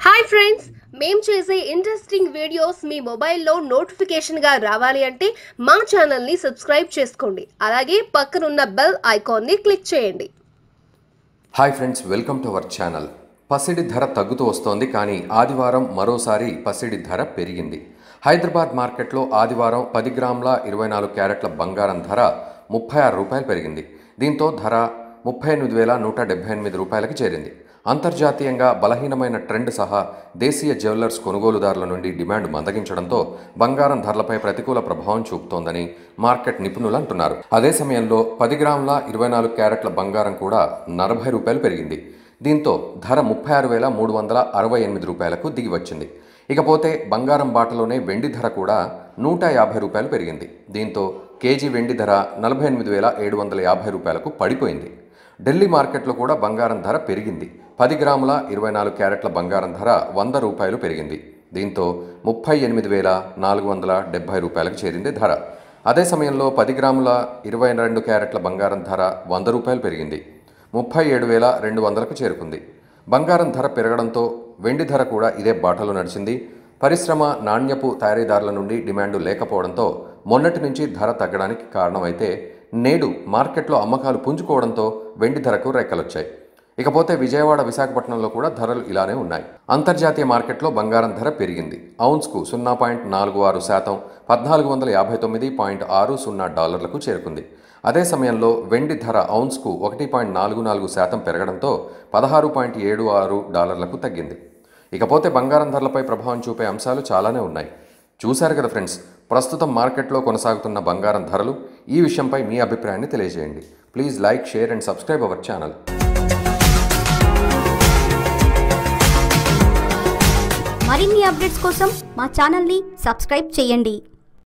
hi friends మేం చేసే interesting videos మీ మొబైల్లో నోటిఫికేషన్గా రావాలి అంటే మా ఛానల్ని సబ్స్క్రైబ్ చేసుకోండి అలాగే పక్కనున్న బెల్ ఐకాన్ని క్లిక్ చేయండి hi friends welcome to our channel పసిడి ధర తగ్గుతూ వస్తోంది కానీ ఆదివారం మరోసారి పసిడి ధర పెరిగింది హైదరాబాద్ మార్కెట్లో ఆదివారం పది గ్రాముల ఇరవై నాలుగు క్యారెట్ల బంగారం ధర ముప్పై ఆరు రూపాయలు పెరిగింది దీంతో ధర ముప్పై ఎనిమిది వేల నూట డెబ్బై ఎనిమిది రూపాయలకి చేరింది అంతర్జాతీయంగా బలహీనమైన ట్రెండ్ సహా దేశీయ జ్యువెలర్స్ కొనుగోలుదారుల నుండి డిమాండ్ మందగించడంతో బంగారం ధరలపై ప్రతికూల ప్రభావం చూపుతోందని మార్కెట్ నిపుణులు అంటున్నారు అదే సమయంలో పది గ్రాముల ఇరవై నాలుగు క్యారెట్ల బంగారం కూడా నలభై రూపాయలు పెరిగింది దీంతో ధర ముప్పై ఆరు వేల మూడు వందల అరవై ఎనిమిది రూపాయలకు దిగి వచ్చింది ఇకపోతే బంగారం బాటలోనే వెండి ధర కూడా నూట యాభై రూపాయలు పెరిగింది దీంతో కేజీ వెండి ధర నలభై ఎనిమిది వేల ఏడు వందల యాభై రూపాయలకు పడిపోయింది ఢిల్లీ మార్కెట్లో కూడా బంగారం ధర పెరిగింది పది గ్రాముల ఇరవై నాలుగు క్యారెట్ల బంగారం ధర వంద రూపాయలు పెరిగింది దీంతో ముప్పై ఎనిమిది వేల నాలుగు వందల డెబ్బై రూపాయలకు చేరింది ధర అదే సమయంలో పది గ్రాముల ఇరవై రెండు క్యారెట్ల బంగారం ధర వంద రూపాయలు పెరిగింది ముప్పై ఏడు వేల రెండు వందలకు చేరుకుంది బంగారం ధర పెరగడంతో వెండి ధర కూడా ఇదే బాటలో నడిచింది పరిశ్రమ నాణ్యపు తయారీదారుల నుండి డిమాండు లేకపోవడంతో మొన్నటి నుంచి ధర తగ్గడానికి కారణమైతే నేడు మార్కెట్లో అమ్మకాలు పుంజుకోవడంతో వెండి ధరకు రెక్కలొచ్చాయి ఇకపోతే విజయవాడ విశాఖపట్నంలో కూడా ధరలు ఇలానే ఉన్నాయి అంతర్జాతీయ మార్కెట్లో బంగారం ధర పెరిగింది ఔన్స్కు సున్నా పాయింట్ నాలుగు ఆరు శాతం పద్నాలుగు వందల యాభై తొమ్మిది పాయింట్ ఆరు సున్నా డాలర్లకు చేరుకుంది అదే సమయంలో వెండి ధర ఔన్స్కు ఒకటి పాయింట్ నాలుగు నాలుగు శాతం పెరగడంతో పదహారు పాయింట్ ఏడు ఆరు డాలర్లకు తగ్గింది ఇకపోతే బంగారం ధరలపై ప్రభావం చూపే అంశాలు చాలానే ఉన్నాయి చూశారు కదా ఫ్రెండ్స్ ప్రస్తుతం మార్కెట్లో కొనసాగుతున్న బంగారం ధరలు ఈ విషయంపై మీ అభిప్రాయాన్ని తెలియజేయండి please like share and subscribe our channel మరిన్ని అప్డేట్స్ కోసం మా ఛానల్ని సబ్స్క్రైబ్ చేయండి